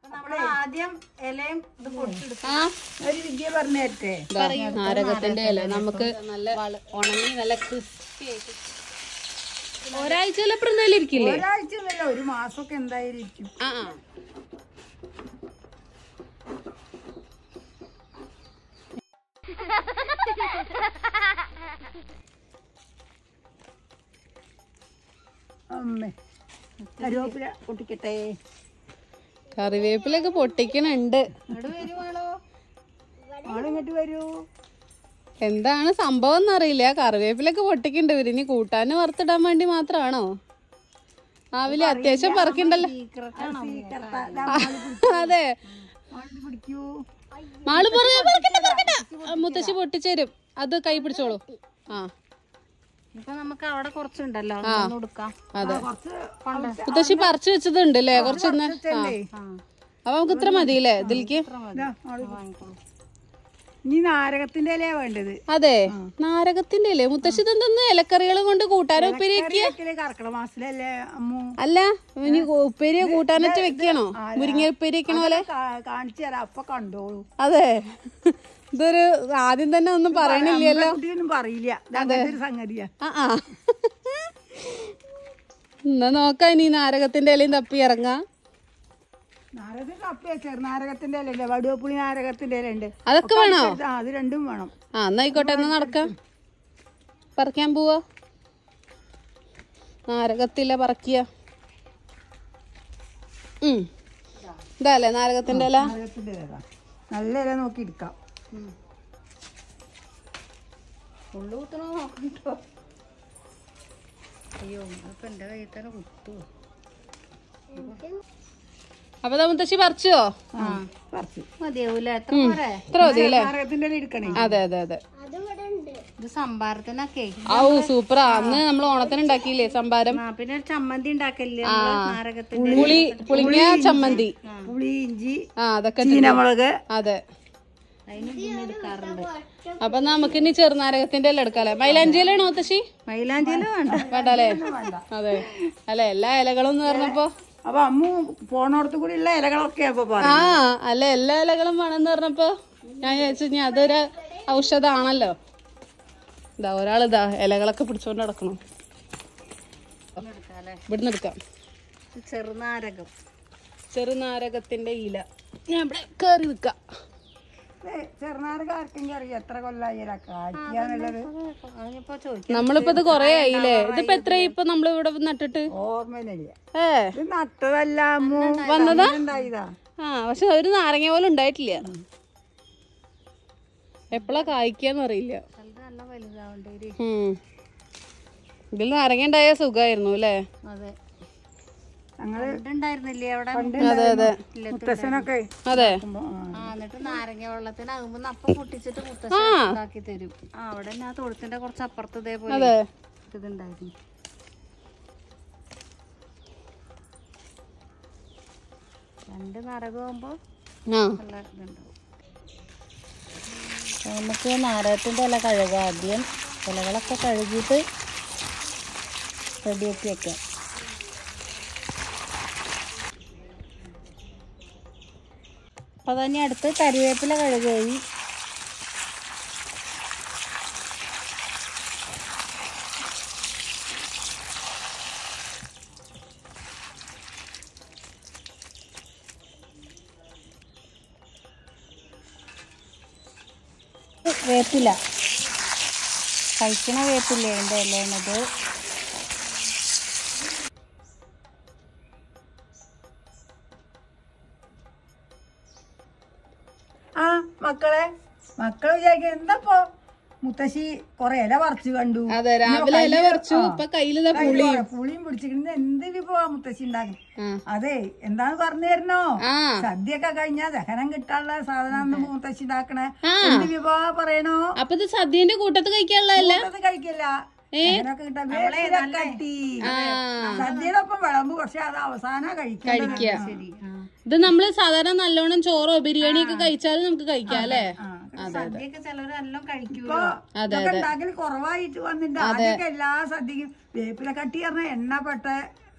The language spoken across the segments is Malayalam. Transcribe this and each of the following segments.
നമ്മൾ ആദ്യം ഇലയും ഇത് പൊടിച്ചെടുക്കും ആ ഒരു വിദ്യ പറഞ്ഞു തരട്ടെ ദാ, നാരകത്തിന്റെ ഇല നമുക്ക് നല്ല ഉണങ്ങി നല്ല ക്രിസ്പി ആയിട്ട് ഒരാഴ്ച ചിലപ്പോൾ എന്തായാലും ഇരിക്കില്ലേ ഒരാഴ്ച ഒന്നുമില്ല ഒരു മാസമൊക്കെ എന്തായാലും ഇരിക്കും ആ ആ അമ്മേ കരുവേപ്പില പൊട്ടിക്കട്ടെ കറിവേപ്പിലൊക്കെ പൊട്ടിക്കണുണ്ട് ഇങ്ങോട്ട് വരുവാണോ ആളിങ്ങോട്ട് വരൂ എന്താണ് സംഭവം എന്നറിയില്ല കറിവേപ്പിലൊക്കെ പൊട്ടിക്കണ്ട് ഇവര് ഇനി കൂട്ടാന് വറുത്തിടാൻ വേണ്ടി മാത്രമാണോ രാവിലെ അത്യാവശ്യം പറക്കണ്ടല്ലോ അതെ ആള് പിടിക്കൂ മാള് പറയാ പറക്കണ്ട പറക്കണ്ട ആ, മുത്തശ്ശി പൊട്ടിച്ചേരും അത് കൈ പിടിച്ചോളൂ ആ ഇപ്പൊ നമുക്ക് അവിടെ കുറച്ചുണ്ടല്ലോ അതൊന്ന് കൊടുക്കാം അതെ കുറച്ച് മുത്തശ്ശി പറിച്ചു വെച്ചതുണ്ട് അല്ലേ കുറച്ചൊന്ന് ആ അപ്പൊ നമുക്ക് ഇത്ര മതിയില്ലേ ഇതിലേക്ക് ഇതാ, ആള് ഇനി നാരകത്തിന്റെ ഇലയാ വേണ്ടത് അതെ നാരകത്തിന്റെ അല്ലേ മുത്തശ്ശി ഇതെന്തെന്ന് ഇലക്കറികളും കൊണ്ട് കൂട്ടാനോ ഉപ്പേരി വെക്കുക കറിവേപ്പില കർക്കിടക മാസത്തിലല്ലേ അമ്മു അല്ല ഇനി ഉപ്പേരി കൂട്ടാനൊക്കെ വെക്കണോ മുരിങ്ങ ഉപ്പേരി വെക്കണ പോലെ കാ- കാണിച്ചു തരാം അപ്പൊ കണ്ടോളൂ അതെ ഇതൊരു ആദ്യം തന്നെ ഒന്നും പറയണില്ലല്ലോ കുട്ടിയൊന്നും പറയില്ല ഇത് അങ്ങനത്തെ ഒരു സംഗതിയാ ആ ആ എന്നാ നോക്കാം ഇനി നാരകത്തിന്റെ ഇലയും തപ്പി ഇറങ്ങാം നാരകത്തിന്റെ കപ്പ ചെറുനാരകത്തിന്റെ ഇല ഉണ്ട് വടുവപ്പുളി നാരകത്തിന്റെ ഇല ഉണ്ട് അതൊക്കെ വേണോ ആ അത് രണ്ടും വേണം ആ എന്നാ ആയിക്കോട്ടെ എന്നാ നടക്കാം പറിക്കാൻ പോവാ നാരകത്തില പറിക്കുക ഉം ഇതല്ലേ നാരകത്തിന്റെ ഇല നാരകത്തിന്റെ ഇല ഇതാ. നല്ല ഇല നോക്കി എടുക്കാം ഉള്ളു കുത്തണോ നോക്കട്ടോ അയ്യോ അപ്പൊ എന്റെ കയ്യിൽ തന്നെ കുത്തു അപ്പൊ ദാ മുത്തശ്ശി പറിച്ചോ പറിച്ചു മതിയാവൂല എത്ര പോരെ ഇത്ര മതി അല്ലേ നാരകത്തിന്റെ ഇല എടുക്കണേ അതെ അതെ അതെ ഇത് സംഭാരത്തിനൊക്കെ ഔ സൂപ്പറാ അന്ന് നമ്മൾ ഓണത്തിന് ഉണ്ടാക്കിയില്ലേ സംഭാരം ആ പിന്നെ ഒരു ചമ്മന്തി ഉണ്ടാക്കല്ലേ നമ്മള് നാരകത്തിന്റെ പുളി പുളിങ്ങ ചമ്മന്തി പുളി ഇഞ്ചി ആ അതൊക്കെ ഇട്ടിട്ട്. ചീനമുളക് അതെ അതിന് പിന്നെ എടുക്കാറുണ്ട് അപ്പൊ നമുക്ക് ഇനി ചെറുനാരകത്തിന്റെ എല്ലാം എടുക്കാല്ലേ മൈലാഞ്ചിയിലാണോ മുത്തശ്ശി മൈലാഞ്ചിയില വേണ്ട വേണ്ട അല്ലേ അതെ അല്ല എല്ലാ ഇലകളും എന്ന് പറഞ്ഞപ്പോ അപ്പൊ അമ്മു പോണോടത്ത് കൂടി ഉള്ള ഇലകളൊക്കെ അപ്പൊ ആ പറയും അല്ല എല്ലാ ഇലകളും വേണമെന്ന് പറഞ്ഞപ്പോ ഞാൻ വിചാരിച്ചു ഇനി അതൊരു ഔഷധമാണല്ലോ ഇതാ ഒരാളിതാ ഇലകളൊക്കെ പിടിച്ചോണ്ട് നടക്കണം എടുക്കാല്ലേ ഇവിടുന്ന് എടുക്കാം ചെറുനാരകം ചെറുനാരകത്തിന്റെ ഇല ഞാൻ ഇവിടെ കയറി നിക്കാം ചെറുനാരക ആർക്കെങ്കിലും അറിയാം എത്ര കൊല്ലായി ഇല കായ്ക്കാന്നുള്ളത് അതിനിപ്പോ ചോദിക്കാം നമ്മളിപ്പോ ഇത് കൊറേ ആയില്ലേ ഇതിപ്പോ എത്രയായി ഇപ്പൊ നമ്മൾ ഇവിടെ നട്ടിട്ട് ഓർമ്മയിലില്ല ഏ ഇത് നട്ടതല്ല അമ്മു വന്നതാ? ഉണ്ടായതാ ആ പക്ഷെ ഒരു നാരങ്ങ പോലും ഉണ്ടായിട്ടില്ല എപ്പോഴാ കായ്ക്കാന്ന് അറിയില്ല ചിലത് നല്ല വലുതാവണ്ടേ ഒരു ഉം. ഇതിൽ നാരങ്ങ ഉണ്ടായ സുഖമായിരുന്നു അല്ലേ അതെ ഞങ്ങള് ഉണ്ടായിരുന്നില്ലേ അവിടെ അതെ അതെ മുത്തശ്ശനൊക്കെ അതെ ആ എന്നിട്ട് നാരങ്ങ വെള്ളത്തിനാകുമ്പോ അപ്പം പൊട്ടിച്ചിട്ട് മുത്തശ്ശി ഉണ്ടാക്കി തരും ആ അവിടെ തന്നെ ആ തൊഴുത്തിന്റെ കുറച്ച് അപ്പുറത്ത് ഇതേപോലെ അതെ ഇതുണ്ടായിരുന്നു രണ്ട് നാരകമാകുമ്പോ ആ നല്ല ഇതുണ്ടാവും നമുക്ക് നാരകത്തിന്റെ ഇല കഴുകാം ആദ്യം ഇലകളൊക്കെ കഴുകിയിട്ട് റെഡിയാക്കി വെക്കാം അപ്പൊ തന്നെ അടുത്ത് കരിവേപ്പില കഴുകുകയും വേപ്പില കഴിക്കണ വേപ്പില്ല എൻ്റെ ഇലയാണത് ആ മക്കളെ മക്കളെ വിചാരിക്കും എന്താപ്പോ മുത്തശ്ശി കൊറേ ഇല പറിച്ചു കണ്ടു അതെ രാവിലെ ഇല പറിച്ചു ഇപ്പൊ കയ്യിലിതാ പുളി കൊറേ പുളിയും പിടിച്ചിരിക്കുന്നത് എന്ത് വിഭവ മുത്തശ്ശി ഉണ്ടാക്കും ആ. അതെ എന്താന്ന് പറഞ്ഞു തരണോ ആ സദ്യയൊക്കെ കഴിഞ്ഞാ ദഹനം കിട്ടാനുള്ള സാധനം മുത്തശ്ശി ഉണ്ടാക്കണേ എന്ത് വിഭവ പറയണോ അപ്പൊ ഇത് സദ്യന്റെ കൂട്ടത്ത് കഴിക്കാനുള്ളതല്ല അത് കഴിക്കില്ല ദഹനമൊക്കെ കിട്ടാൻ വേപ്പില കട്ടി സദ്യയുടെ ഒപ്പം വിളമ്പ് പക്ഷെ അത് അവസാനം കഴിക്കുന്നത് കഴിക്കുക ഇത് നമ്മള് സാധാരണ നല്ലോണം ചോറോ ബിരിയാണി ഒക്കെ കഴിച്ചാലും നമുക്ക് കഴിക്കാം അല്ലേ സദ്യയൊക്കെ ചിലർ എല്ലാം കഴിക്കൂ ഇപ്പൊ ഇതൊക്കെ ഉണ്ടാക്കൽ കുറവായിട്ട് വന്നിട്ടുണ്ട് ആദ്യമൊക്കെ എല്ലാ സദ്യക്കും വേപ്പില കട്ടി പറഞ്ഞ എണ്ണപ്പെട്ട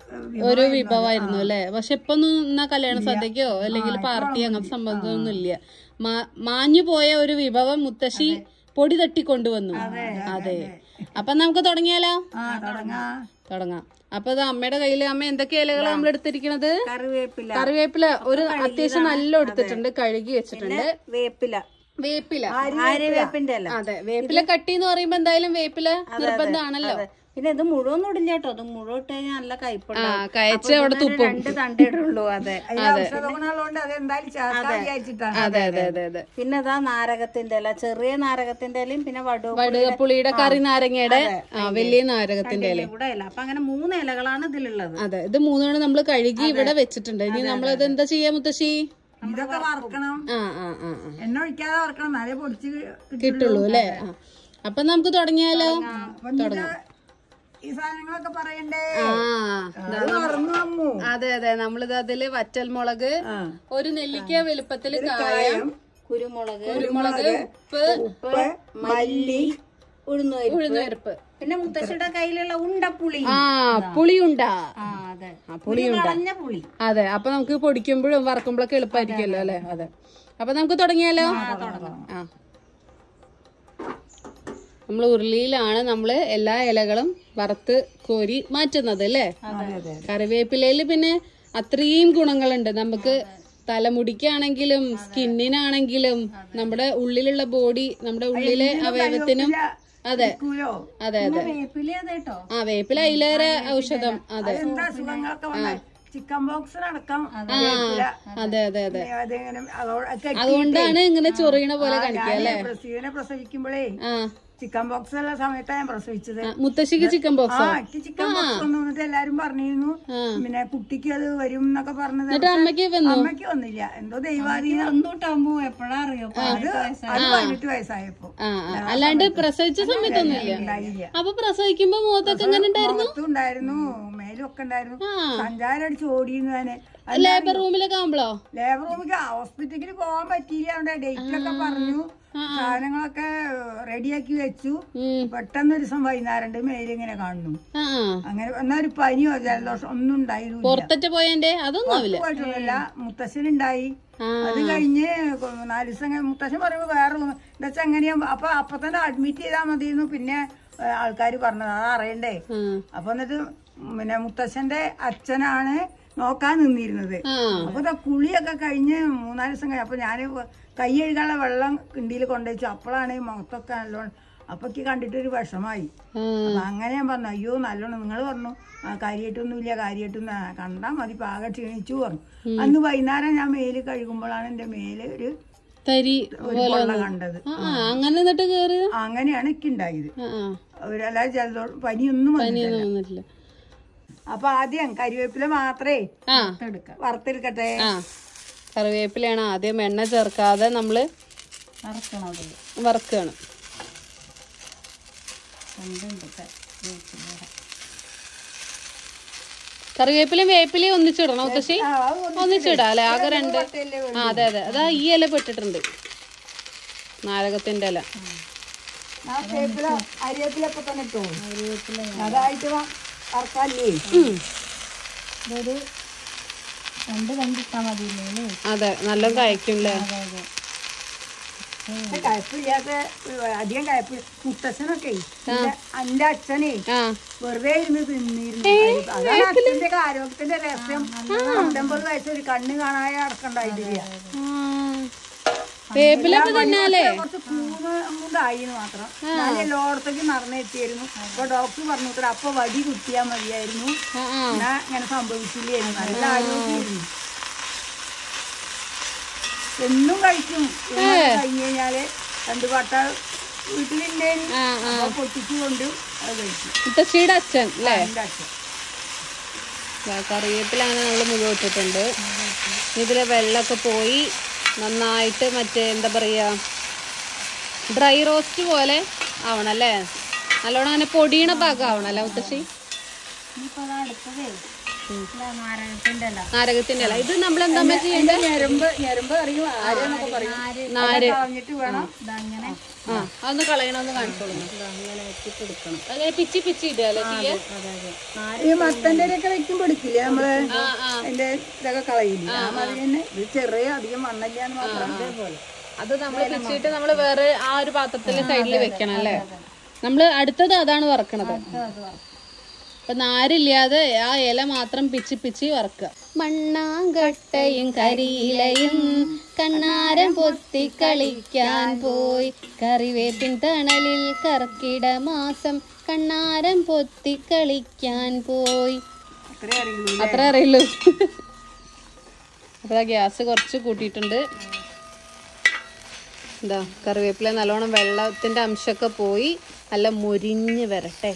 ഒരു വിഭവമായിരുന്നു അല്ലെ പക്ഷെ ഇപ്പൊ ഒന്നും എന്നാ കല്യാണ സദ്യക്കോ അല്ലെങ്കിൽ പാർട്ടി അങ്ങനത്തെ സംബന്ധമൊന്നും ഇല്ല മാ- മാഞ്ഞു പോയ ഒരു വിഭവം മുത്തശ്ശി പൊടി തട്ടി കൊണ്ടുവന്നു അതെ അപ്പൊ നമുക്ക് തുടങ്ങിയാലോ ആ തുടങ്ങാ തുടങ്ങാം അപ്പൊ ഇത് അമ്മയുടെ കയ്യില് അമ്മ എന്തൊക്കെ ഇലകളാണ് നമ്മൾ എടുത്തിരിക്കണത് കറിവേപ്പില കറിവേപ്പില ഒരു അത്യാവശ്യം നല്ല എടുത്തിട്ടുണ്ട് കഴുകി വെച്ചിട്ടുണ്ട് വേപ്പില വേപ്പില ആര്യവേപ്പിന്റെ അല്ല അതെ വേപ്പില കട്ടി എന്ന് പറയുമ്പോ എന്തായാലും വേപ്പില നിർബന്ധമാണല്ലോ പിന്നെ ഇത് മുഴുവൻ ഇടില്ല കേട്ടോ ഇത് മുഴുവൻ ഇട്ട് കഴിഞ്ഞാൽ നല്ല ആ കയ്പുണ്ടാവും കയച്ച് അവിടെ തുപ്പും രണ്ട് തണ്ടിടുള്ളൂ അതെ അതിന് ഔഷധ ഗുണമുള്ളതുകൊണ്ട് അത് എന്തായാലും ചേർക്കാൻ വിചാരിച്ചിട്ടാണ് അതെ അതെ അതെ അതെ പിന്നെ ഇതാ നാരകത്തിന്റെ ഇല ചെറിയ നാരകത്തിന്റെ ഇലയും പിന്നെ വടു വടുകപ്പുളിയുടെ കറി നാരങ്ങയുടെ ആ വലിയ നാരകത്തിന്റെ ഇല ഇവിടെ ഇല അപ്പൊ അങ്ങനെ മൂന്ന് ഇലകളാണ് ഇതിലുള്ളത് അതെ ഇത് മൂന്നെണ്ണം നമ്മൾ കഴുകി ഇവിടെ വെച്ചിട്ടുണ്ട് ഇനി നമ്മൾ ഇത് എന്താ ചെയ്യാ മുത്തശ്ശി ഇതൊക്കെ വറക്കണം ആ ആ ആ ആ. എണ്ണ ഒഴിക്കാതെ വറക്കണം എന്നാലേ പൊടിച്ച് കിട്ടുള്ളൂ. കിട്ടുള്ളൂ അല്ലേ ആ. അപ്പൊ നമുക്ക് തുടങ്ങിയാലോ അപ്പൊ ഇനി ഇത് ഈ സാധനങ്ങളൊക്കെ പറയണ്ടേ ആ അത് മറന്നു അമ്മു അതെ അതെ നമ്മളിത് അതില് വറ്റൽമുളക് ഒരു നെല്ലിക്ക വലുപ്പത്തില് കായം കുരുമുളക് കുരുമുളക് ഉപ്പ് ഉപ്പ് മല്ലി ഉഴുന്നുപരിപ്പ് ഉഴുന്നുപരിപ്പ് പിന്നെ മുത്തശ്ശിയുടെ കയ്യിലുള്ള ഉണ്ടപ്പുളി ആ പുളിയുണ്ടാ ആ അതെ ആ പുളിയുണ്ടാ കളഞ്ഞ പുളി അതെ അപ്പൊ നമുക്ക് പൊടിക്കുമ്പോഴും വറക്കുമ്പോഴൊക്കെ എളുപ്പമായിരിക്കുമല്ലോ അല്ലെ അതെ അപ്പൊ നമുക്ക് തുടങ്ങിയാലോ ആ നമ്മൾ ഉരുളിയിലാണ് നമ്മൾ എല്ലാ ഇലകളും വറുത്ത് കോരി മാറ്റുന്നത് അല്ലേ കറിവേപ്പിലയിൽ പിന്നെ അത്രയും ഗുണങ്ങളുണ്ട് നമുക്ക് തലമുടിക്കാണെങ്കിലും സ്കിന്നിനാണെങ്കിലും നമ്മുടെ ഉള്ളിലുള്ള ബോഡി നമ്മുടെ ഉള്ളിലെ അവയവത്തിനും അതെ കൂലോ അതെ അതെ വേപ്പില അതെ കേട്ടോ ആ വേപ്പില അതിലേറെ ഔഷധം അതെ എന്താ അസുഖങ്ങളൊക്കെ വന്ന ചിക്കൻ ബോക്സിനടക്കം ആ അതെ അതെ അതെ അതെങ്ങനെ അതോടെ അതുകൊണ്ടാണ് ഇങ്ങനെ ചൊറിയണ പോലെ കാണിക്കുക അല്ലെ പ്രസീവനെ പ്രസവിക്കുമ്പോഴേ ആ ചിക്കൻ ബോക്സ് ഉള്ള സമയത്താണ് ഞാൻ പ്രസവിച്ചത് ആ, മുത്തശ്ശിക്ക് ചിക്കൻ ആ ബോക്സോ എനിക്ക് ചിക്കൻ ബോക്സ് വന്നു എന്നിട്ട് എല്ലാരും പറഞ്ഞിരുന്നു പിന്നെ കുട്ടിക്ക് അത് വരും എന്നൊക്കെ പറഞ്ഞത് എന്നിട്ട് അമ്മയ്ക്ക് വന്നു അമ്മയ്ക്ക് വന്നില്ല എന്തോ ദൈവാധീനം ഒന്നൂട്ടാകുമ്പോ എപ്പോഴാ അറിയോ അത് അത് പതിനെട്ട് വയസ്സായപ്പോ ആ ആ. അല്ലാണ്ട് പ്രസവിച്ച സമയത്തൊന്നുമില്ല ഉണ്ടായില്ല അപ്പൊ പ്രസവിക്കുമ്പോ മുഖത്തൊക്കെ എങ്ങനെ ഉണ്ടായിരുന്നു മുഖത്തും ഉണ്ടായിരുന്നു മേലും ഒക്കെ ഉണ്ടായിരുന്നു ആ സഞ്ചാരം അടിച്ച് ഓടിയെന്ന് തന്നെ ലേബർ റൂമിലൊക്കെ ആവുമ്പളോ ലേബർ റൂമിക്ക് ഹോസ്പിറ്റലിൽ പോകാൻ പറ്റിയില്ല അവിടെ ഡേറ്റ് ഒക്കെ പറഞ്ഞു സാധനങ്ങളൊക്കെ റെഡിയാക്കി വെച്ചു ഉം. പെട്ടെന്ന് ഒരു ദിവസം വൈകുന്നേരം ഉണ്ട് മേലിങ്ങനെ കാണുന്നു ആ ആ. അങ്ങനെ എന്നാ ഒരു പനിയോ ജലദോഷം ഒന്നും ഉണ്ടായിരുന്നു പുറത്തറ്റ പോയന്റെ അതൊന്നും ആവില്ല പോയിട്ടൊന്നുമില്ല മുത്തശ്ശനുണ്ടായി ആ അത് കഴിഞ്ഞ് കൊ- നാല് ദിവസം കഴിഞ്ഞ് മുത്തശ്ശൻ പറയുമ്പോ വേറെ room- എന്താ വെച്ചാ എങ്ങനെയാ അപ്പൊ അപ്പൊ തന്നെ അഡ്മിറ്റ് ചെയ്താൽ മതിയെന്നു പിന്നെ ആൾക്കാർ പറഞ്ഞത് അത് അറിയണ്ടേ ആ. അപ്പൊ എന്നിട്ട് പിന്നെ മുത്തശ്ശന്റെ അച്ഛനാണ് നോക്കാൻ നിന്നിരുന്നത് ആ അപ്പൊ ദാ കുളിയൊക്കെ കഴിഞ്ഞ് മൂന്നാല് ദിവസം കഴിഞ്ഞ് അപ്പൊ ഞാൻ കൈ കഴുകാനുള്ള വെള്ളം കിണ്ടിയിൽ കൊണ്ടുവച്ചു അപ്പോഴാണ് ഈ മുഖത്തൊക്കെ നല്ലോണം അപ്പൊ എനിക്ക് കണ്ടിട്ടൊരു വിഷമായി ആ. അപ്പൊ അങ്ങനെ ഞാൻ പറഞ്ഞു അയ്യോ നല്ലോണം നിങ്ങൾ പറഞ്ഞു ആ കാര്യമായിട്ടൊന്നുമില്ല കാര്യമായിട്ടൊന്നും ആ, കണ്ടാ മതി പാകം ക്ഷീണിച്ചു പറഞ്ഞു അന്ന് വൈകുന്നേരം ഞാൻ മേല് കഴുകുമ്പോഴാണ് എന്റെ മേല് ഒരു തരി ഒരു പൊള്ള കണ്ടത് ആ ആ, അങ്ങനെ എന്നിട്ട് കേറി അങ്ങനെയാണ് എനിക്ക് ഉണ്ടായത് ആ ആ അവരെല്ലാരും ജലദോ പനിയൊന്നും വന്നില്ല പനിയൊന്നും വന്നിട്ടില്ല അപ്പൊ ആദ്യം കരിവേപ്പില മാത്രമേ ആ വറുത്തെടുക്കട്ടെ ആ കറിവേപ്പിലയാണ് ആദ്യം എണ്ണ ചേർക്കാതെ നമ്മള് വറക്കണത് വറുക്കുകയാണ് കറിവേപ്പിലയും വേപ്പിലയും ഒന്നിച്ചിടണം മുത്തശ്ശി ആ, അത് ഒന്ന് ഒന്നിച്ചിടാം അല്ലെ ആകെ രണ്ട് പട്ടയല്ലേ ആ അതെ അതെ അതാ ഈ ഇല പെട്ടിട്ടുണ്ട് നാരകത്തിന്റെ ഇല ആ വേപ്പില അരിവേപ്പില ഇപ്പൊ തന്നെ ഇട്ടു അതായിട്ട് വറക്കാല്ലേ ഇതൊരു രണ്ട് കണ്ടിട്ടാ മതിയില്ലേ അതെ നല്ല കഴിക്കുംല്ലേ കയപ്പില്ലാത്ത അധികം കയപ്പ് മുത്തച്ഛനൊക്കെ എന്റെ അച്ഛനെ ആ വെറുതെ ഇരുന്ന് തിന്നിരുന്നു അതാണ് അച്ഛന്റെ ആരോഗ്യത്തിന്റെ രഹസ്യം പത്തൊമ്പത് വയസ്സ് ഒരു കണ്ണ് കാണാതെ അടക്കണ്ടായിട്ടില്ല ആ. വേപ്പിലൊക്കെ തിന്നാലേ കുറച്ച് കൂടായിന്ന് മാത്രം ഞാൻ എല്ലായിടത്തേക്കും നടന്നെത്തിയായിരുന്നു അപ്പൊ ഡോക്ടർ പറഞ്ഞു "ഇത്ര അപ്പൊ വടി കുത്തിയാ മതിയായിരുന്നു ആ ആ എന്നാ ഇങ്ങനെ സംഭവിച്ചില്ലായിരുന്നു നല്ല ആരോഗ്യമായിരുന്നു എന്നും കഴിക്കും ഇങ്ങനെ കഴിഞ്ഞ് കഴിഞ്ഞാല് രണ്ട് പട്ട വീട്ടിലുണ്ടായിരുന്നു ആ ആ അപ്പൊ പൊട്ടിച്ചു കൊണ്ട് അത് കഴിക്കും മുത്തശ്ശിയുടെ അച്ഛൻ അല്ലേ എന്റെ അച്ഛൻ ദാ കറിവേപ്പിലാണ് നമ്മൾ മുഴുവൻ ഇട്ടിട്ടുണ്ട് ഇതിലെ വെള്ളമൊക്കെ പോയി നന്നായിട്ട് മറ്റേ എന്താ പറയുക ഡ്രൈ റോസ്റ്റ് പോലെ ആവണം അല്ലേ നല്ലോണം അങ്ങനെ പൊടിയണ ഭാഗം ആവണം അല്ലേ മുത്തശ്ശി ഇനിയിപ്പോ അത് അടുത്തതേ നാരകത്തിന്റെ അല്ല നാരകത്തിന്റെ അല്ല ഇത് നമ്മൾ എന്താ ചെയ്യേണ്ടത് ഞരമ്പ് ഞരമ്പ് അറിയും ആരെന്നൊക്കെ പറയും നാര് കളഞ്ഞിട്ട് വേണം ഇതങ്ങനെ ആ അതൊന്ന് കളയണമെന്ന് കാണിച്ചോളൂ അങ്ങനെ പിച്ചി പിച്ചി ഇടുക അല്ലേ ചെയ്യാ ഈ മത്തന്റെ ഒക്കെ വെക്കുമ്പോ എടുക്കില്ലേ നമ്മള് ആ ആ അതിന്റെ ഇതൊക്കെ കളയില്ല ആ മാതിരി തന്നെ ഇത് ചെറിയ അധികം മണ്ണല്ല എന്ന് മാത്രം അതേപോലെ അത് നമ്മൾ പിച്ചിട്ട് നമ്മൾ വേറെ ആ ഒരു പാത്രത്തിലെ സൈഡിൽ വെക്കണം അല്ലേ നമ്മള് അടുത്തത് അതാണ് വറക്കണത് അപ്പൊ നാരില്ലാതെ ആ ഇല മാത്രം പിച്ചി പിച്ചി വറക്കുക മണ്ണാങ്കട്ടയും കരിയിലയും കണ്ണാരം പൊത്തി കളിക്കാൻ പോയി കറിവേപ്പിൻ തണലിൽ കർക്കിട മാസം കണ്ണാരം പൊത്തി കളിക്കാൻ പോയി അത്രേ അറിയുള്ളൂ അത്ര അറിയുള്ളൂ അപ്പൊ ഗ്യാസ് കുറച്ച് കൂട്ടിയിട്ടുണ്ട് എന്താ കറിവേപ്പില നല്ലോണം വെള്ളത്തിന്റെ അംശമൊക്കെ പോയി നല്ല മുരിഞ്ഞ് വരട്ടെ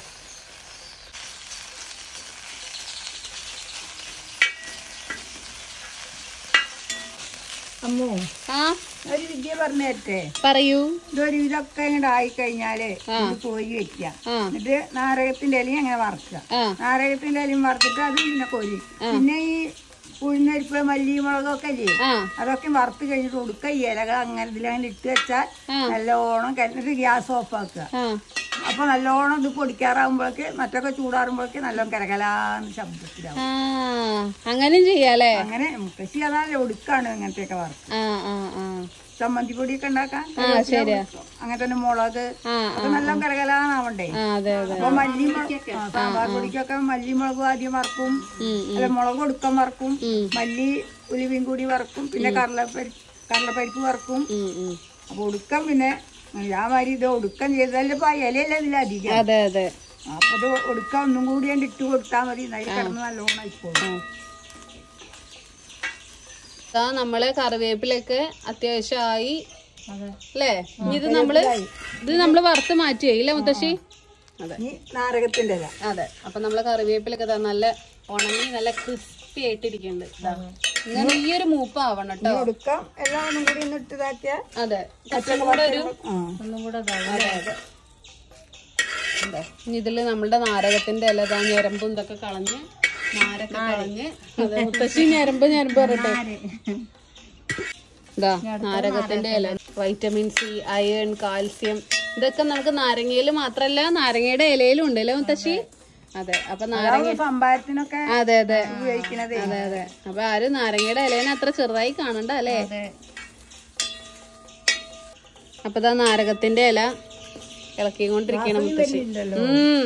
അമ്മോ ആ ഒരു വിദ്യ പറഞ്ഞു തരട്ടെ പറയൂ ഇതൊരു ഇതൊക്കെ ഇങ്ങോട്ട് ആയിക്കഴിഞ്ഞാല് ഇത് കോരി വെക്കുക ആ എന്നിട്ട് നാരകത്തിന്റെ ഇലയും അങ്ങനെ വറക്കുക ആ നാരകത്തിന്റെ ഇലയും വറുത്തിട്ട് അത് പിന്നെ കോരി പിന്നെ ഈ ഉഴുന്നരിപ്പ് മല്ലി മുളകൊക്കെ ഇല്ലേ ആ അതൊക്കെ വറുത്ത് കഴിഞ്ഞിട്ട് കൊടുക്കുക ഈ ഇലകൾ അങ്ങനെ ഇതിലങ്ങനെ ഇട്ട് വെച്ചാൽ ആ. നല്ലോണം കഴിഞ്ഞിട്ട് ഗ്യാസ് ഓഫ് ആക്കുക ആ അപ്പൊ നല്ലോണം ഇത് പൊടിക്കാറാകുമ്പോഴേക്ക് മറ്റൊക്കെ ചൂടാറുമ്പോഴേക്ക് നല്ലോണം കരകലാന്ന് ശബ്ദത്തിലാവും ആ അങ്ങനെയും ചെയ്യാല്ലേ അങ്ങനെ മുത്തശ്ശി അതാണല്ലോ ഒടുക്കാണ് ഇങ്ങനത്തെയൊക്കെ വറുത്ത് ആ ആ ആ ചമ്മന്തി പൊടിയൊക്കെ ഉണ്ടാക്കാൻ ആ ശരിയാ അങ്ങനെ തന്നെ മുളക് ആ ഒക്കെ നല്ല കരകലാന്നാവണ്ടേ ആ അതെ അതെ അപ്പൊ മല്ലി ആ, സാമ്പാർ പൊടിക്കൊക്കെ മല്ലി മുളക് ആദ്യം വറക്കും ഉം, അല്ല മുളക് ഒടുക്കം വറക്കും ഉം. മല്ലി ഉലുവയും കൂടി വറക്കും പിന്നെ കടലപ്പരി കടലപ്പരിപ്പ് വറക്കും ഉം, ഉം. അപ്പൊ ഒടുക്കം പിന്നെ ഞാൻ മാതിരി ഇത് ഒടുക്കം ചെയ്താലും ഇപ്പൊ ആ ഇലയല്ല ഇതിലധികം അതെ അതെ അപ്പൊ ഇത് ഒടുക്കം ഒന്നും കൂടി കണ്ട് ഇട്ട് കൊടുത്താൽ മതി അതിൽ കിടന്ന് നല്ലോണം ആയിക്കോളും ഇതാ നമ്മള് കറിവേപ്പിലൊക്കെ അത്യാവശ്യമായി അല്ലേ ഇനി ഇത് നമ്മള് ഇത് നമ്മള് വറുത്ത് മാറ്റിയേ ഇല്ലേ മുത്തശ്ശി അതെ ഈ നാരകത്തിന്റെ ഇല അതെ അപ്പൊ നമ്മളെ കറിവേപ്പിലൊക്കെ ഇതാ നല്ല ഉണങ്ങി നല്ല ക്രിസ്പി ആയിട്ടിരിക്കുന്നുണ്ട് ഇതാ. ഇങ്ങനെ ഈ ഒരു മൂപ്പാവണം കേട്ടോ ഒടുക്കം എല്ലാം ഒന്നും കൂടി ഒന്ന് ഇട്ട് ഇതാക്കിയാൽ അതെ കുറച്ചും കൂടെ ഒരു ആ ഒന്നും കൂടെ ഇതാവും അതെ അതെ ഇതാ. ഇനി ഇതില് നമ്മളുടെ നാരകത്തിന്റെ ഇല ഇതാ ഞരമ്പും ഇതൊക്കെ കളഞ്ഞ് നാരൊക്കെ കളഞ്ഞ് അതെ മുത്തശ്ശി ഞരമ്പ് ഞരമ്പ് പറയട്ടെ ഇതാ നാരകത്തിന്റെ ഇല വൈറ്റമിൻ സി അയൺ കാൽസ്യം ഇതൊക്കെ നമുക്ക് നാരങ്ങയിൽ മാത്രല്ല നാരങ്ങയുടെ ഇലയിലും ഉണ്ട് അല്ലേ മുത്തശ്ശി അതെ അപ്പൊ നാരങ്ങ അതാവും സംഭാരത്തിനൊക്കെ അതെ അതെ ഉപയോഗിക്കണത് അതെ അതെ അപ്പൊ ആരും നാരങ്ങയുടെ ഇലേനെ അത്ര ചെറുതായി കാണണ്ട അല്ലേ അതെ അപ്പൊ ഇതാ നാരകത്തിന്റെ ഇല ഇളക്കിക്കൊണ്ടിരിക്കണം മുത്തശ്ശി ഇല്ലല്ലോ ഉം.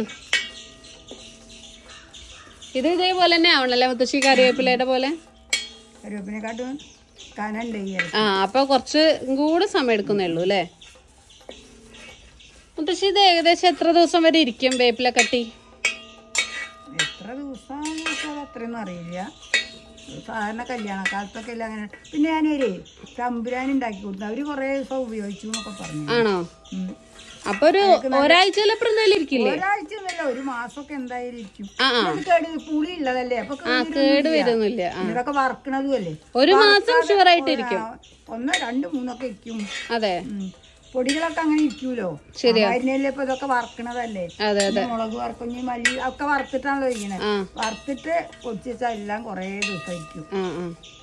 ഇത് ഇതേപോലെ തന്നെ ആവണല്ലേ മുത്തശ്ശി കറിവേപ്പിലയുടെ പോലെ കരുവേപ്പിനെക്കാട്ടും കനുണ്ട് ഈ ഇല. ആ അപ്പൊ കുറച്ച് കൂടെ സമയം എടുക്കുന്നേ ഉള്ളൂ അല്ലേ മുത്തശ്ശി ഇത് ഏകദേശം എത്ര ദിവസം വരെ ഇരിക്കും വേപ്പില കട്ടി എത്ര ദിവസം അത്രയൊന്നും അറിയില്ല സാധാരണ കല്യാണ കാലത്തൊക്കെ ഇല്ല അങ്ങനെ പിന്നെ ഞാനൊരു തമ്പുരാൻ ഉണ്ടാക്കി കൊടുത്തു അവര് കുറേ ദിവസം ഉപയോഗിച്ചു എന്നൊക്കെ പറഞ്ഞു ആണോ ഉം. അപ്പൊ ഒരു ഒരാഴ്ചയിലപ്പുറം എന്തായാലും ഇരിക്കില്ലേ ഒരാഴ്ച ഒന്നുമല്ല ഒരു മാസമൊക്കെ എന്തായാലും ഇരിക്കും ആ ആ ഇത് കേട് പുളി ഉള്ളതല്ലേ അപ്പൊ ആ കേട് വരുന്നില്ല ആ ഇതൊക്കെ വറക്കണതും അല്ലേ ഒരു മാസം ഷുവർ ആയിട്ട് ഇരിക്കും ഒന്ന് രണ്ട് മൂന്നൊക്കെ ഇരിക്കും അതെ ഉം. പൊടികളൊക്കെ അങ്ങനെ ഇരിക്കൂലോ ശരിയാ. അതിനല്ലേ ഇപ്പൊ ഇതൊക്കെ വറക്കണതല്ലേ അതെ അതെ മുളക് വറക്കും മല്ലി ഒക്കെ വറുത്തിട്ടാണല്ലോ ഇരിക്കണേ ആ വറുത്തിട്ട് പൊടിച്ച് വെച്ചാൽ എല്ലാം കുറേ ദിവസം ഇരിക്കും ആ ആ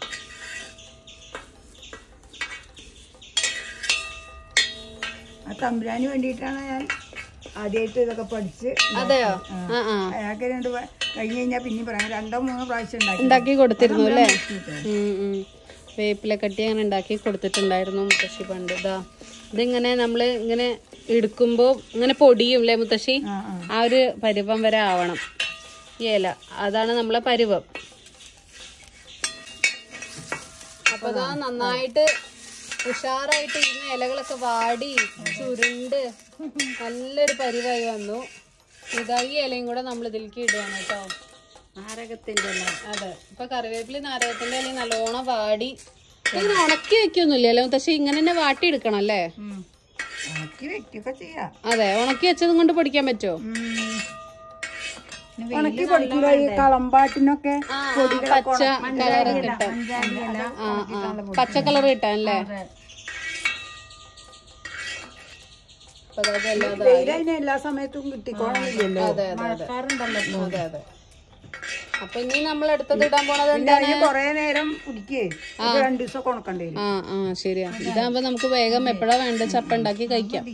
ആ തമ്പുരാന് വേണ്ടിയിട്ടാണ് ഞാൻ ആദ്യമായിട്ട് ഇതൊക്കെ പഠിച്ച് അതെയോ ആ ആ അയാൾക്ക് രണ്ട് വ- കഴിഞ്ഞ് കഴിഞ്ഞാൽ പിന്നെ പറയാം രണ്ടോ മൂന്നോ പ്രാവശ്യം ഉണ്ടാക്കി ഉണ്ടാക്കി കൊടുത്തിരുന്നു അല്ലേ കേട്ടോ. ഉം, ഉം. വേപ്പില കട്ടി അങ്ങനെ ഉണ്ടാക്കി കൊടുത്തിട്ടുണ്ടായിരുന്നു മുത്തശ്ശി പണ്ട് ഇതാ ഇതിങ്ങനെ നമ്മൾ ഇങ്ങനെ എടുക്കുമ്പോൾ ഇങ്ങനെ പൊടിയും അല്ലേ മുത്തശ്ശി ആ ആ ആ ഒരു പരുവം വരെ ആവണം ഈ ഇല അതാണ് നമ്മളെ പരുവം അപ്പൊ ഇതാ നന്നായിട്ട് ഉഷാറായിട്ട് ഇരുന്ന ഇലകളൊക്കെ വാടി ചുരുണ്ട് നല്ലൊരു പരിവായി വന്നു ഇതാ ഈ ഇലയും കൂടെ നമ്മൾ ഇതിലേക്ക് ഇടുകയാണ് കേട്ടോ നാരകത്തിന്റെ ഇല. അതെ ഇപ്പൊ കറിവേപ്പില നാരകത്തിന്റെ ഇലയും നല്ലോണം വാടി ഇങ്ങനെ ഉണക്കി വെക്കൊന്നുമില്ല അല്ലേ പക്ഷെ ഇങ്ങനെ തന്നെ വാട്ടി എടുക്കണം അല്ലേ ഉം. ഉണക്കി വെക്കൊക്കെ ചെയ്യാം അതെ ഉണക്കി വെച്ചതും കൊണ്ട് പൊടിക്കാൻ പറ്റുമോ ഉം. ഉണക്കി പൊടിക്കുമ്പോ ഈ കളമ്പാട്ടിനൊക്കെ ആ ആ, പച്ച കളറൊക്കെ ഇട്ടാൻ ആ ആ പച്ച കളർ കിട്ടാൻ അല്ലേ അപ്പൊ അതൊക്കെ അല്ലാതെ വെയിൽ അതിന് എല്ലാ സമയത്തും കിട്ടിക്കോണമെന്നില്ലല്ലോ അതെ അതെ അതെ അതെ അതെ അപ്പൊ ഇനി നമ്മൾ അടുത്തത് ഇടാൻ പോണത് പിന്നെ അതിന് കൊറേ നേരം കുടിക്കേ ഇത് രണ്ടു ദിവസം കൊണക്കണ്ടേ ആ ആ ശരിയാ ഇതാകുമ്പോ നമുക്ക് വേഗം എപ്പോഴാ വേണ്ട ചപ്പ ഉണ്ടാക്കി കഴിക്കാം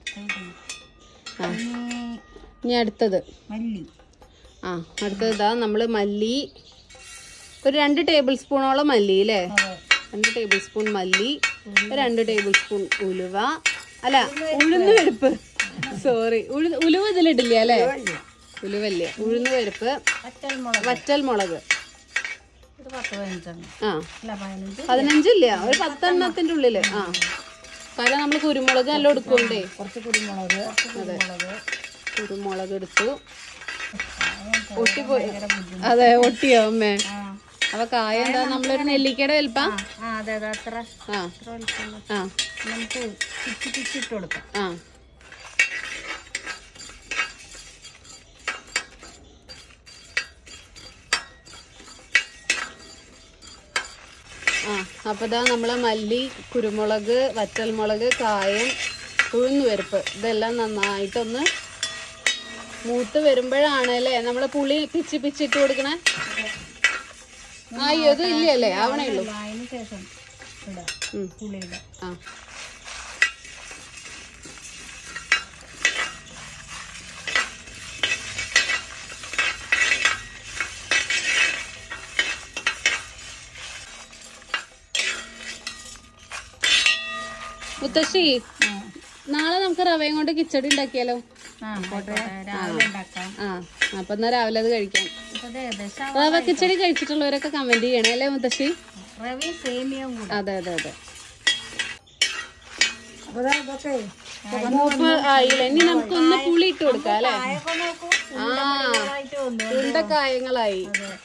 ആ ഇനി അടുത്തത് മല്ലി ആ അടുത്തത് ഇതാ നമ്മള് മല്ലി ഒരു രണ്ട് ടേബിൾ സ്പൂണോളം മല്ലി അല്ലേ രണ്ട് ടേബിൾ സ്പൂൺ മല്ലി രണ്ട് ടേബിൾ സ്പൂൺ ഉലുവ അല്ല ഉഴുന്ന് പരിപ്പ് സോറി ഉലുവ ഇതിലിടില്ല അല്ലേ ഉലുവല്ലേ ഉഴുന്ന് പരിപ്പ് വറ്റൽ മുളക് ഒരു പത്ത് പതിനഞ്ചെണ്ണം ആ അല്ല പതിനഞ്ച് പതിനഞ്ചില്ല ഒരു പത്തെണ്ണത്തിന്റെ ഉള്ളില് ആ കാരണം നമ്മൾ കുരുമുളക് നല്ല എടുക്കണ്ടേ കുറച്ച് കുരുമുളക് അതെ കുരുമുളക് എടുത്തു ഒട്ടിപ്പോയി അതെ ഒട്ടിയോ അമ്മേ അപ്പൊ കായ എന്താ നമ്മളൊരു നെല്ലിക്കയുടെ വലിപ്പ ആ അതെ അതെ അത്ര ആ അത്ര വലിപ്പമുള്ള ആ നമുക്ക് പിച്ചി പിച്ചി ഇട്ട് കൊടുക്കാം ആ ആ അപ്പൊ ഇതാ നമ്മളെ മല്ലി കുരുമുളക് വറ്റൽമുളക് കായം ഉഴുന്നുപരിപ്പ് ഇതെല്ലാം നന്നായിട്ടൊന്ന് മൂത്ത് വരുമ്പോഴാണ് അല്ലേ നമ്മള് പുളി പിച്ചി പിച്ചിട്ട് കൊടുക്കണേ ആ ഇത് ഇല്ലല്ലേ ആവണേ ഉള്ളൂ അതിന് ശേഷം ഇടാം ഉം. പുളി ഇടാം ആ മുത്തശ്ശി നാളെ നമുക്ക് റവയും കൊണ്ട് കിച്ചടി ഉണ്ടാക്കിയാലോ ആ ആയിക്കോട്ടെ. രാവിലെ ഉണ്ടാക്കാം ആ അപ്പൊ എന്നാ രാവിലെ അത് കഴിക്കാം അപ്പൊ ഇത് ഏകദേശം റവ കിച്ചടി കഴിച്ചിട്ടുള്ളവരൊക്കെ കമന്റ് ചെയ്യണേ അല്ലേ മുത്തശ്ശി റവയും സേമിയവും കൂടെ അതെ അതെ അതെ അപ്പൊ ദാ ഇതൊക്കെ മൂപ്പ് ആയില്ല ഇനി നമുക്കൊന്ന് പുളി ഇട്ട് കൊടുക്കാം അല്ലേ കായൊക്കെ നോക്കൂ ആ ആയിട്ട് വന്നു ഉണ്ടക്കായങ്ങളായി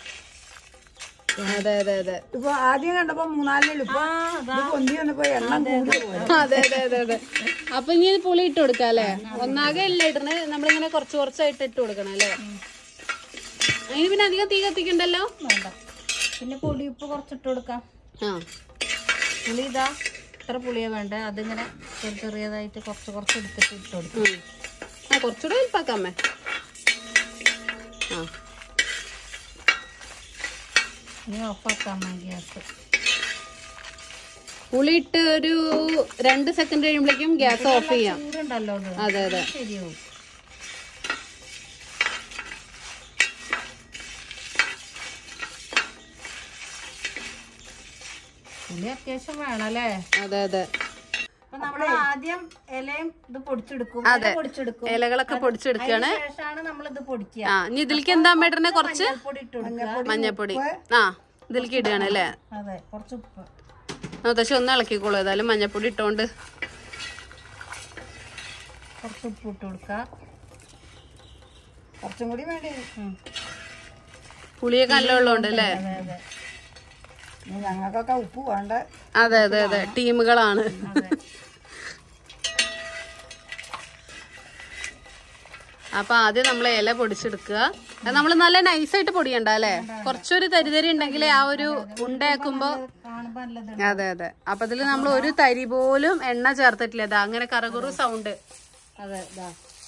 അതെ അതെ അതെ ഇപ്പൊ ആദ്യം കണ്ടപ്പോ മൂന്നാലിനുള്ളൂ ഇപ്പൊ ഇത് പൊന്തി വന്നപ്പോ എണ്ണം കൂടി പോയി അതെ അതെ അതെ അതെ അപ്പൊ ഇനി ഇത് പുളി ഇട്ട് കൊടുക്കാം അല്ലേ ഒന്നാകെ അല്ല ഇടണേ നമ്മളിങ്ങനെ കുറച്ച് കുറച്ചായിട്ട് ഇട്ട് കൊടുക്കണം അല്ലേ അതിന് പിന്നെ അധികം തീ കത്തിക്കണ്ടല്ലോ വേണ്ട പിന്നെ പുളിയുപ്പ് കുറച്ചിട്ട് കൊടുക്കാം ആ പുളി ഇതാ ഇത്ര പുളിയാ വേണ്ട അതിങ്ങനെ ചെറിയ ചെറിയതായിട്ട് കുറച്ച് കുറച്ച് എടുത്തിട്ട് ഇട്ട് കൊടുക്കും ഉം. ആ കുറച്ചുകൂടെ വലിപ്പാക്കാമേ ആ ഇനി ഓഫാക്കാം ഗ്യാസ് പുളി ഇട്ട് ഒരു രണ്ട് സെക്കൻഡ് കഴിയുമ്പോഴേക്കും ഗ്യാസ് ഓഫ് ചെയ്യാം ചൂടുണ്ടല്ലോ അത് അതെ അതെ ശരിയാവും പുളി അത്യാവശ്യം വേണല്ലേ അതെ അതെ അപ്പൊ നമ്മൾ ആദ്യം ഇലയും ഇത് പൊടിച്ചെടുക്കും ഇല പൊടിച്ചെടുക്കും ഇലകളൊക്കെ പൊടിച്ചെടുക്കുകയാണ് അതിന് ശേഷമാണ് നമ്മൾ ഇത് പൊടിക്കുക ആ ഇനി ഇതിലേക്ക് എന്താ അമ്മേട്ടനെ കുറച്ച് പൊടി ഇട്ട് കൊടുക്കുക മഞ്ഞപ്പൊടി ആ ഇതിലേക്ക് ഇടുകയാണ് അല്ലേ അതെ കുറച്ച് ഉപ്പ് മുത്തശ്ശി ഒന്ന് ഇളക്കിക്കോളൂ ഏതായാലും മഞ്ഞപ്പൊടി ഇട്ടോണ്ട് കുറച്ച് ഉപ്പ് ഇട്ട് കൊടുക്കുക കുറച്ചും കൂടി വേണ്ടി ഉം. പുളിയൊക്കെ നല്ല ഉള്ളതുകൊണ്ട് അല്ലേ അതെ അതെ ഇനി ഞങ്ങൾക്കൊക്കെ ഉപ്പ് വേണ്ട അതെ അതെ അതെ ടീമുകളാണ് അതെ അപ്പൊ ആദ്യം നമ്മൾ ഇല പൊടിച്ചെടുക്കുക നമ്മൾ നല്ല നൈസായിട്ട് പൊടിയണ്ട അല്ലേ കുറച്ചൊരു തരിതരി ഉണ്ടെങ്കിലേ ആ ഒരു ഉണ്ടയാക്കുമ്പോ കാണുമ്പോ നല്ലത് അതെ അതെ അപ്പൊ ഇതിൽ നമ്മൾ ഒരു തരി പോലും എണ്ണ ചേർത്തിട്ടില്ല അതാ അങ്ങനെ കറകുറു സൗണ്ട് അതെ ഇതാ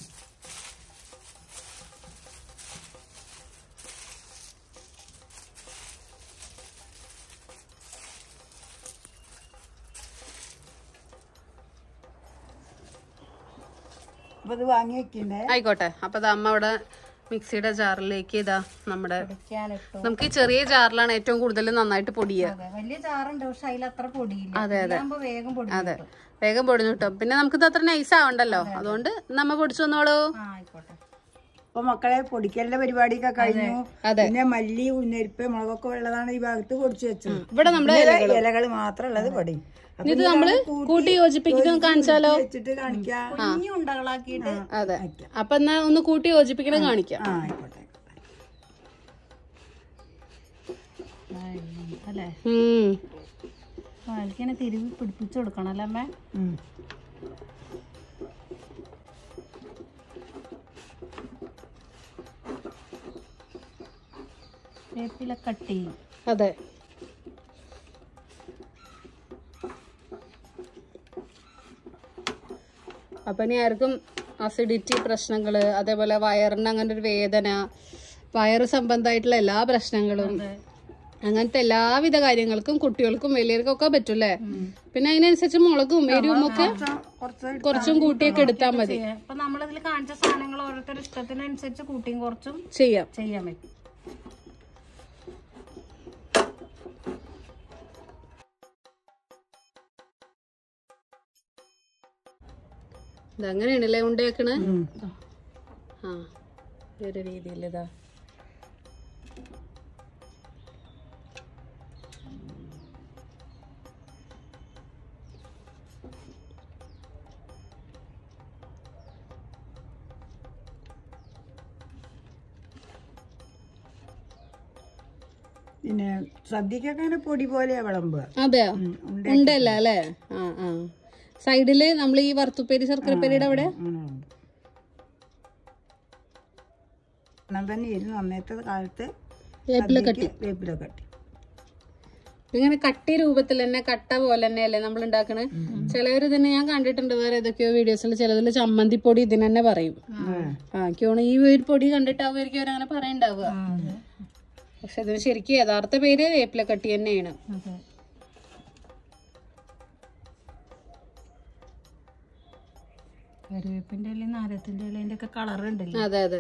അപ്പൊ ഇത് വാങ്ങി വെക്കണ്ടേ ആയിക്കോട്ടെ അപ്പൊ ദാ അമ്മ അവിടെ മിക്സിയുടെ ജാറിലേക്ക് ഇതാ നമ്മുടെ പൊടിക്കാനിട്ടു നമുക്ക് ഈ ചെറിയ ജാറിലാണ് ഏറ്റവും കൂടുതൽ നന്നായിട്ട് പൊടിയുക അതെ വലിയ ചാറുണ്ട് പക്ഷെ അതിൽ അത്ര പൊടിയില്ല അതെ, അതെ. ഇതാകുമ്പോ വേഗം പൊടി അതെ വേഗം പൊടിഞ്ഞു കിട്ടും പിന്നെ നമുക്കിത് അത്ര നൈസ് ആവണ്ടല്ലോ അതുകൊണ്ട് നമ്മ പൊടിച്ചു വന്നോളൂ ആ ആയിക്കോട്ടെ അപ്പൊ മക്കളെ പൊടിക്കലിന്റെ പരിപാടിയൊക്കെ കഴിഞ്ഞു അതെ. പിന്നെ മല്ലി ഉന്നരിപ്പ് മുളകൊക്കെ ഉള്ളതാണ് ഈ ഭാഗത്ത് പൊടിച്ചു വെച്ചത് ഇവിടെ നമ്മുടെ ഇല- ഇലകൾ മാത്രം ഉള്ളത് പൊടി അപ്പൊ ഇത് നമ്മള് കൂട്ടി യോജിപ്പിക്കുന്നത് കാണിച്ചാലോ വെച്ചിട്ട് കാണിക്കാം കുഞ്ഞു ഉണ്ടകളാക്കിയിട്ട് അതെ അപ്പൊ എന്നാ ഒന്ന് കൂട്ടി യോജിപ്പിക്കണ കാണിക്കാം ആ ആയിക്കോട്ടെ അല്ലേ ഉം അതിങ്ങനെ തിരുവി പിടിപ്പിച്ചു കൊടുക്കണം അല്ലേ അമ്മേ ഉം. വേപ്പില കട്ടി അതെ അപ്പൊ ഇനി ആർക്കും അസിഡിറ്റി പ്രശ്നങ്ങള് അതേപോലെ വയറിന് അങ്ങനെ ഒരു വേദന വയറ് സംബന്ധമായിട്ടുള്ള എല്ലാ പ്രശ്നങ്ങളും അങ്ങനത്തെ എല്ലാവിധ കാര്യങ്ങൾക്കും കുട്ടികൾക്കും വലിയവർക്കും ഒക്കെ പറ്റും അല്ലേ പിന്നെ അതിനനുസരിച്ച് മുളകും എരിവും ഒക്കെ കുറച്ച് കുറച്ചും കൂട്ടിയൊക്കെ എടുത്താൽ മതി അപ്പൊ നമ്മളിതിൽ കാണിച്ച സാധനങ്ങൾ ഓരോരുത്തരുടെ ഇഷ്ടത്തിനനുസരിച്ച് കൂട്ടിയും കുറച്ചും ചെയ്യാം ചെയ്യാൻ പറ്റും ഇതങ്ങനെയാണല്ലേ ഉണ്ടയാക്കണേ ആ ഈ ഒരു രീതിയിൽ ഇതാ പിന്നെ സദ്യക്കൊക്കെ അങ്ങനെ പൊടി പോലെയാ വിളമ്പുക അതെയോ ഉം, ഉണ്ട്. ഉണ്ടല്ല അല്ലേ ആ ആ സൈഡില് നമ്മൾ ഈ വറുത്തുപ്പേരി ശർക്കരപ്പേരിയുടെ അവിടെ അങ്ങനെ ഉണ്ട്. എന്നാൽ തന്നെ ഇരുന്ന് അന്നത്തെ കാലത്ത് വേപ്പില കട്ടി വേപ്പില കട്ടി ഇങ്ങനെ കട്ടി രൂപത്തിൽ തന്നെ കട്ട പോലെ തന്നെ അല്ലേ നമ്മൾ ഉണ്ടാക്കണേ ചിലവർ തന്നെ ഞാൻ കണ്ടിട്ടുണ്ട് വേറെ ഏതൊക്കെയോ വീഡിയോസിൽ ചിലതിൽ ചമ്മന്തിപ്പൊടി ഇതിന് തന്നെ പറയും ആ എനിക്കോണ് ഈ ഒരു പൊടി കണ്ടിട്ടാവുമായിരിക്കും അവരങ്ങനെ പറയണ്ടാവുക പക്ഷെ ഇതിന് ശരിക്കും യഥാർത്ഥ പേര് വേപ്പില കട്ടി തന്നെയാണ് അതെ കരുവേപ്പിന്റെ ഇലയും നാരത്തിന്റെ ഇലേന്റെ ഒക്കെ കളർ ഉണ്ടല്ലോ അതെ അതെ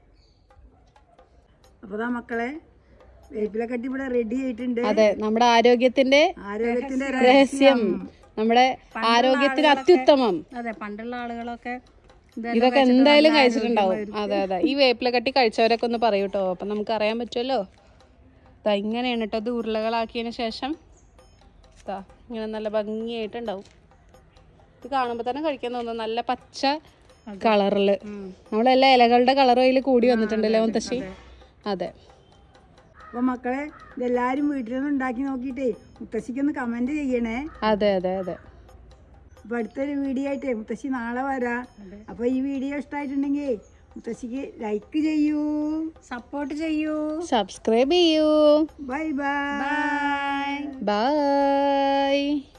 അപ്പോൾ ദാ മക്കളെ വേപ്പില കട്ടി ഇവിടെ റെഡി ആയിട്ടുണ്ട് അതെ നമ്മുടെ ആരോഗ്യത്തിന്റെ ആരോഗ്യത്തിന്റെ രഹസ്യം നമ്മുടെ ആരോഗ്യത്തിന് അത്യുത്തമം അതെ പണ്ടുള്ള ആളുകളൊക്കെ ഇത് ഇതൊക്കെ എന്തായാലും കഴിച്ചിട്ടുണ്ടാവും അതെ അതെ ഈ വേപ്പില കട്ടി കഴിച്ചവരൊക്കെ ഒന്ന് പറയൂ കേട്ടോ അപ്പം നമുക്ക് അറിയാൻ പറ്റുമല്ലോ ദാ ഇങ്ങനെയാണ് കേട്ടോ ഇത് ഉരുളകളാക്കിയതിന് ശേഷം ദാ ഇങ്ങനെ നല്ല ഭംഗിയായിട്ടുണ്ടാവും ഇത് കാണുമ്പോൾ തന്നെ കഴിക്കാൻ തോന്നുന്നു നല്ല പച്ച കളറില് നമ്മളെല്ലാ ഇലകളുടെ കളറും അതിൽ കൂടി വന്നിട്ടുണ്ടല്ലേ മുത്തശ്ശി അതെ അപ്പോൾ മക്കളെ ഇതെല്ലാവരും വീട്ടിൽ നിന്ന് ഉണ്ടാക്കി നോക്കിയിട്ടേ മുത്തശ്ശിക്കൊന്ന് കമൻറ്റ് ചെയ്യണേ അതെ അതെ അതെ അപ്പോൾ അടുത്തൊരു വീഡിയോ ആയിട്ടേ മുത്തശ്ശി നാളെ വരാം അപ്പോൾ ഈ വീഡിയോ ഇഷ്ടമായിട്ടുണ്ടെങ്കിൽ മുത്തശ്ശിക്ക് ലൈക്ക് ചെയ്യൂ സപ്പോർട്ട് ചെയ്യൂ സബ്സ്ക്രൈബ് ചെയ്യൂ ബൈ ബൈ ബൈ